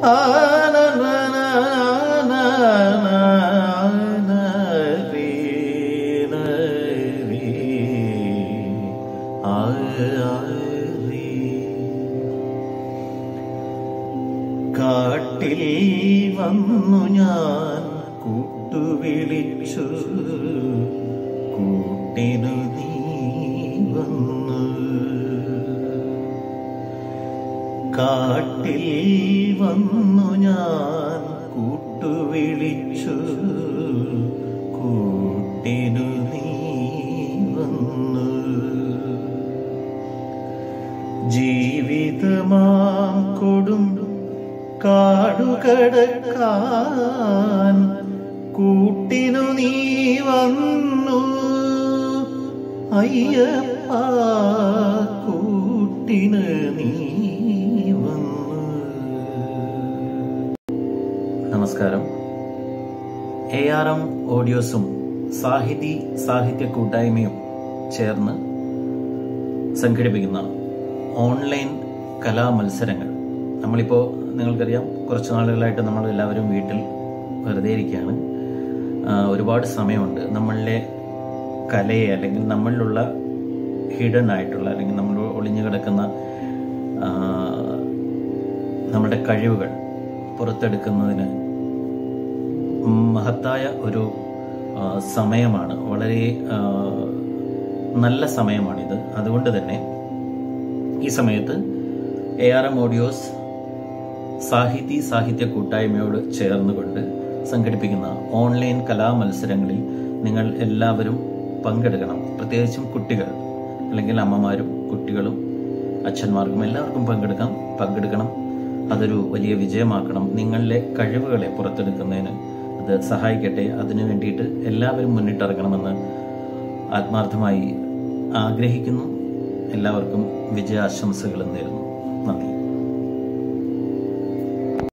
കാട്ടിൽ വന്നു ഞാൻ കൂട്ടുവിളിച്ചു കൂട്ടിനു നീ വന്നു കാട്ടിൽ വന്നു ഞാൻ കൂട്ടുവിളിച്ചു കൂട്ടിനു നീ വന്നു ജീവിതമാം കൊടും കാടുകടക്കാൻ കൂട്ടിനു നീ വന്നു അയ്യപ്പ കൂട്ടിന് നീ വന്നു നമസ്കാരം എ ആർ എം ഓഡിയോസും സാഹിതി സാഹിത്യ കൂട്ടായ്മയും ചേർന്ന് സംഘടിപ്പിക്കുന്ന ഓൺലൈൻ കലാമത്സരങ്ങൾ നമ്മളിപ്പോൾ നിങ്ങൾക്കറിയാം കുറച്ച് നാളുകളായിട്ട് നമ്മൾ എല്ലാവരും വീട്ടിൽ വെറുതെ ഇരിക്കുകയാണ് ആ, ഒരുപാട് സമയമുണ്ട് നമ്മളിലെ കലയെ അല്ലെങ്കിൽ നമ്മളിലുള്ള ഹിഡൻ ആയിട്ടുള്ള അല്ലെങ്കിൽ നമ്മൾ ഒളിഞ്ഞു കിടക്കുന്ന ആ, നമ്മുടെ കഴിവുകൾ പുറത്തെടുക്കുന്നതിന് മഹത്തായ ഒരു ആ, സമയമാണ് വളരെ ആ, നല്ല സമയമാണിത് അതുകൊണ്ട് തന്നെ ഈ സമയത്ത് A R M audios Sahithi സാഹിത്യ കൂട്ടായ്മയോട് ചേർന്നുകൊണ്ട് സംഘടിപ്പിക്കുന്ന ഓൺലൈൻ കലാമത്സരങ്ങളിൽ നിങ്ങൾ എല്ലാവരും പങ്കെടുക്കണം പ്രത്യേകിച്ചും കുട്ടികൾ അല്ലെങ്കിൽ അമ്മമാരും കുട്ടികളും അച്ഛന്മാർക്കും എല്ലാവർക്കും പങ്കെടുക്കാം പങ്കെടുക്കണം അതൊരു വലിയ വിജയമാക്കണം നിങ്ങളിലെ കഴിവുകളെ പുറത്തെടുക്കുന്നതിന് അത് സഹായിക്കട്ടെ അതിനു വേണ്ടിയിട്ട് എല്ലാവരും മുന്നിട്ടിറങ്ങണമെന്ന് ആത്മാർത്ഥമായി ആഗ്രഹിക്കുന്നു എല്ലാവർക്കും വിജയാശംസകളും നേരുന്നു നന്ദി